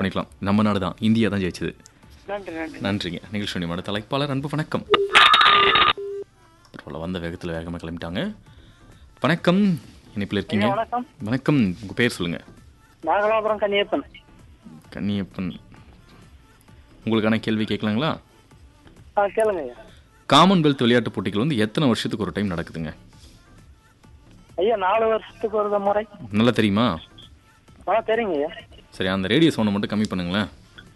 பண்ணிக்கலாம் நம்ம நாடு தான் இந்தியா தான் ஜெயிச்சது நன்றி நன்றி நன்றிங்க நிகழ்ச்சி மட தலைப்பாளர் அன்பு வணக்கம் பரவாயில்ல வந்த வேகத்தில் வேகமாக கிளம்பிட்டாங்க வணக்கம் இணைப்பில் இருக்கீங்க ஐயா, வணக்கம் வணக்கம் உங்கள் பேர் சொல்லுங்கள் நாகலாபுரம் கன்னியப்பன் கன்னியப்பன் உங்களுக்கான கேள்வி கேட்கலாங்களா ஆ கேளுங்க ஐயா காமன்வெல்த் விளையாட்டுப் போட்டிகள் வந்து எத்தனை வருஷத்துக்கு ஒரு டைம் நடக்குதுங்க ஐயா நாலு வருஷத்துக்கு ஒரு முறை நல்லா தெரியுமா ஆ சரிங்க ஐயா சரி அந்த ரேடியோ சவுண்டை மட்டும் கம்மி பண்ணுங்களேன்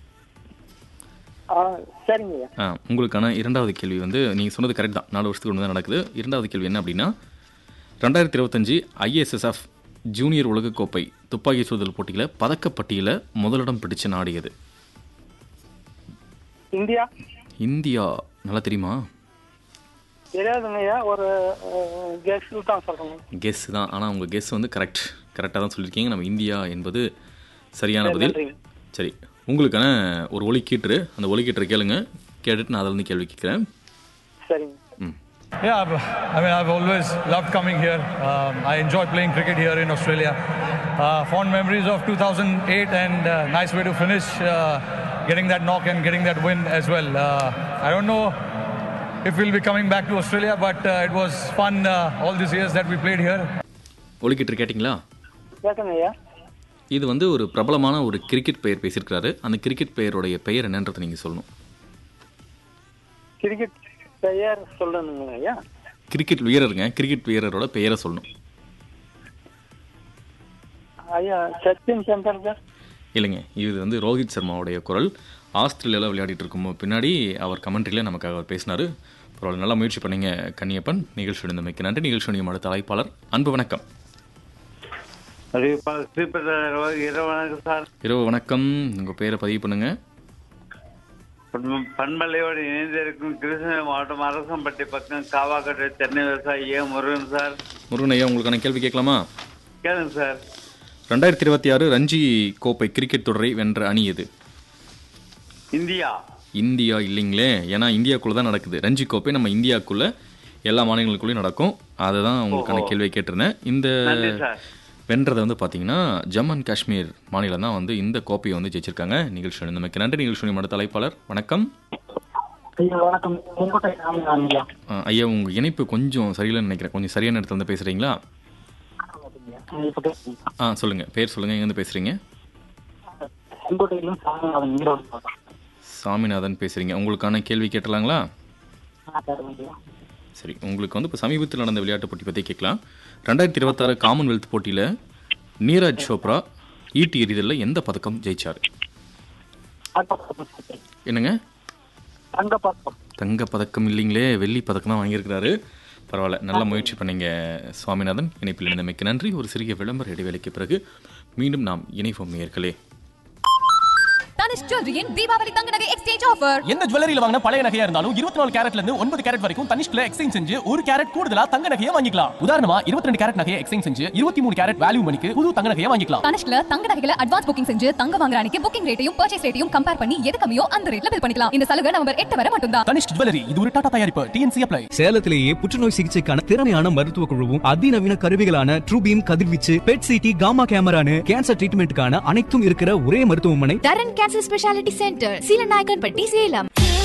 ஆ சரிங்க ஐயா ஆ உங்களுக்கான இரண்டாவது கேள்வி வந்து நீங்கள் சொன்னது கரெக்ட் தான் நாலு வருஷத்துக்கு ஒன்று தான் நடக்குது இரண்டாவது கேள்வி என்ன அப்படின்னா ரெண்டாயிரத்தி இருபத்தஞ்சி ஐஎஸ்எஸ்எஃப் ஜூனியர் உலகக்கோப்பை துப்பாக்கி சுடுதல் போட்டியில் பதக்கப்பட்டியலில் முதலிடம் பிடிச்ச நாடு எது இந்தியா இந்தியா நல்லா தெரியுமா தெரியாதுங்க ஐயா ஒரு கெஸ்டில் தான் சொல்றேங்க கெஸ் தான் ஆனால் உங்கள் கெஸ் வந்து கரெக்ட் கரெக்டாக தான் சொல்லியிருக்கீங்க நம்ம இந்தியா என்பது சரியான பதில் நன்றிங்க சரி உங்களுக்கான ஒரு ஒலிக்கீற்று அந்த ஒலிக்கீற்றை கேளுங்க கேட்டுட்டு நான் அதில் இருந்து கேள்வி கேட்குறேன் சரிங்க ம் Yeah, I've- I mean, I've always loved coming here. Um, I enjoy playing cricket here in Australia. Uh, fond memories of 2008 and uh, nice way to finish uh, getting that knock and getting that win as well. Uh, I don't know if we'll be coming back to Australia, but uh, it was fun uh, all these years that we played here. ஒலிக்கீற்று கேட்டிங்களா கேட்குங்க ஐயா இது வந்து ஒரு பிரபலமான ஒரு cricket பெயர் பேசியிருக்கிறாரு அந்த கிரிக்கெட் பெயருடைய பெயர் என்னன்றதை நீங்கள் சொல்லணும் கிரிக்கெட் பெயர் சொல்லணுங்க ஐயா கிரிக்கெட் வீரருங்க கிரிக்கெட் வீரரோட பெயரை சொல்லணும் ஐயா சச்சின் டெண்டுல்கர் இல்லைங்க இது வந்து ரோஹித் சர்மாவுடைய குரல் ஆஸ்திரேலியாவில் விளையாடிட்டு இருக்கும் பின்னாடி அவர் கமெண்ட்ரியில் நமக்காக அவர் பேசினார் பரவாயில்ல நல்லா முயற்சி பண்ணீங்க கன்னியப்பன் நிகழ்ச்சி இருந்தமைக்கு நன்றி நிகழ்ச்சி அடுத்த அழைப்பாளர் அன்பு வணக்கம் அறிவிப்பாளர் ஸ்ரீபதி இரவு வணக்கம் சார் இரவு வணக்கம் உங்கள் பேரை பதிவு பண்ணுங்கள் பண்ப- பண்பலையோடு இணைந்திருக்கும் கிருஷ்ணகிரி மாவட்டம் அரசம்பட்டி பக்கம் காவாக்கட்டை சென்னை விவசாயி ஏ முருகன் சார் முருகன் ஐயா உங்களுக்கான கேள்வி கேட்கலாமா கேளுங்க சார் ரெண்டாயிரத்தி இருபத்தி ஆறு ரஞ்சி கோப்பை கிரிக்கெட் தொடரை வென்ற அணி எது இந்தியா இந்தியா இல்லைங்களே ஏன்னா இந்தியாக்குள்ளே தான் நடக்குது ரஞ்சி கோப்பை நம்ம இந்தியாக்குள்ள எல்லா மாநிலங்களுக்குள்ளேயும் நடக்கும் அதை தான் உங்களுக்கான கேள்வியை கேட்டிருந்தேன் இந்த நன்றி சார் வென்றதை வந்து பார்த்தீங்கன்னா ஜம்மு அண்ட் காஷ்மீர் மாநிலம் தான் வந்து இந்த கோப்பையை வந்து ஜெயிச்சிருக்காங்க நிகழ்ச்சி நமக்கு நன்றி நிகழ்ச்சி அடுத்த தலைப்பாளர் வணக்கம் ஐயா வணக்கம் செங்கோட்டை சாமிநாதன் ஐயா அஹ், ஐயா உங்கள் இணைப்பு கொஞ்சம் சரியில்லைன்னு நினைக்கிறேன் கொஞ்சம் சரியான இடத்துல இருந்து பேசுகிறீங்களா இப்போ பேசுங்க ஆ சொல்லுங்கள் பேர் சொல்லுங்கள் எங்கேருந்து பேசுகிறீங்க செங்கோட்டையிலும் சாமிநாதன் ஈரோடு மாவட்டம். சாமிநாதன் பேசுகிறீங்க உங்களுக்கான கேள்வி கேட்டலாங்களா ஆ, சரிங்க ஐயா சரி உங்களுக்கு வந்து இப்போ சமீபத்தில் நடந்த விளையாட்டு போட்டி பற்றி கேட்கலாம் ரெண்டாயிரத்தி இருபத்தாறு காமன்வெல்த் போட்டியில் நீரஜ் சோப்ரா ஈட்டி எறிதலில் எந்த பதக்கம் ஜெயிச்சார் தங்கப்பதக்கம் சார். என்னங்க தங்கப்பதக்கம் தங்க பதக்கம் இல்லைங்களே வெள்ளி பதக்கம் தான் வாங்கியிருக்கிறாரு பரவாயில்ல நல்ல முயற்சி பண்ணீங்க சுவாமிநாதன் இணைப்பில் இணைந்தமைக்கு நன்றி ஒரு சிறிய விளம்பர இடைவேளைக்கு பிறகு மீண்டும் நாம் இணைப்போம் நேர்களே தனுஷ் ஜுவல்லரியின் தீபாவளி தங்க நகை எக்ஸ்சேஞ்ச் ஆஃபர் எந்த ஜுவல்லரியில வாங்கின பழைய நகையா இருந்தாலும் இருபத்தி நாலு கேரட்ல இருந்து ஒன்பது கேரட் வரைக்கும் தனிஷ்குல எக்ஸ்சேஞ்ச் செஞ்சு ஒரு கேரட் கூடுதலா தங்க நகையை வாங்கிக்கலாம் உதாரணமா இருபத்தி ரெண்டு கேரட் நகையை எக்ஸ்சேஞ்ச் செஞ்சு இருபத்தி மூணு கேரட் வேல்யூ மணிக்கு புது தங்க நகையை வாங்கிக்கலாம் தனுஷ்ல தங்க நகைகளை அட்வான்ஸ் புக்கிங் செஞ்சு தங்க வாங்குற அன்னைக்கு புக்கிங் ரேட்டையும் பர்ச்சேஸ் ரேட்டையும் கம்பேர் பண்ணி எது கம்மியோ அந்த ரேட்ல பில் பண்ணிக்கலாம் இந்த சலுகை நவம்பர் எட்டு வரை மட்டும்தான் தனிஷ் ஜுவல்லரி இது ஒரு டாடா தயாரிப்பு டிஎன்சி அப்ளை சேலத்திலேயே புற்றுநோய் சிகிச்சைக்கான திறமையான மருத்துவ குழுவும் அதிநவீன கருவிகளான ட்ரூபீம் கதிர்வீச்சு பெட் சிடி காமா கேமரானு கேன்சர் ட்ரீட்மெண்ட்டுக்கான அனைத்தும் இருக்கிற ஒரே மருத்துவமனை Dharan cancer speciality centre Seelanaickenpatti Salem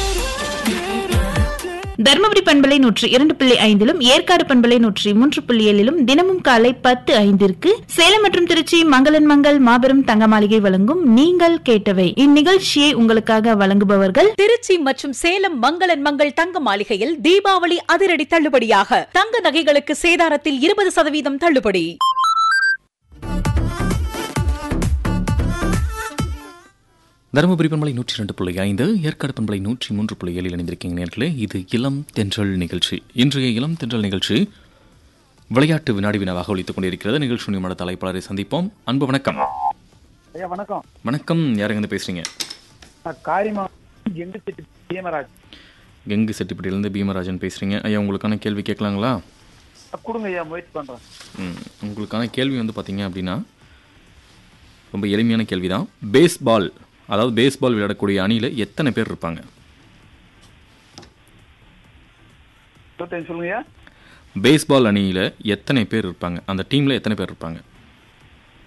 Dharmapuri பண்பலை நூற்றி இரண்டு புள்ளி ஐந்திலும் ஏற்காடு பண்பலை நூற்றி மூன்று புள்ளி ஏழிலும் தினமும் காலை பத்து ஐந்திற்கு சேலம் மற்றும் திருச்சி மங்களன் மங்கள் மாபெரும் தங்க மாளிகை வழங்கும் நீங்கள் கேட்டவை இந்நிகழ்ச்சியை உங்களுக்காக வழங்குபவர்கள் திருச்சி மற்றும் சேலம் மங்களன் மங்கள் தங்க மாளிகையில் தீபாவளி அதிரடி தள்ளுபடியாக தங்க நகைகளுக்கு சேதாரத்தில் இருபது சதவீதம் தள்ளுபடி தருமபுரி பண்பலை நூற்றி ரெண்டு புள்ளி ஐந்து ஏற்காடு பண்பலை நூற்றி மூன்று புள்ளி ஏழில் இணைந்திருக்கீங்க நேர்களே இது இளம் தென்றல் நிகழ்ச்சி இன்றைய இளம் தென்றல் நிகழ்ச்சி விளையாட்டு வினாடி வினாவாக ஒழித்துக் கொண்டிருக்கிறது நிகழ்ச்சி நிமிட தலைப்பாளரை சந்திப்போம் அன்பு வணக்கம் ஐயா வணக்கம் வணக்கம் யாருங்க இருந்து பேசுறீங்க நான் காரிமா எங்கு செட்டி பீமராஜ் கெங்கு செட்டிப்பட்டியிலேருந்து பீமராஜன் பேசுறீங்க ஐயா உங்களுக்கான கேள்வி கேட்கலாங்களா கொடுங்க ஐயா முயற்சி பண்றேன் ம், உங்களுக்கான கேள்வி வந்து பார்த்தீங்க அப்படின்னா ரொம்ப எளிமையான கேள்வி தான் பேஸ்பால் அதாவது பேஸ்பால் விளையாடக்கூடிய அணியில் எத்தனை பேர் இருப்பாங்க சொல்லுங்க ஐயா பேஸ்பால் அணியில் எத்தனை பேர் இருப்பாங்க அந்த டீமில் எத்தனை பேர் இருப்பாங்க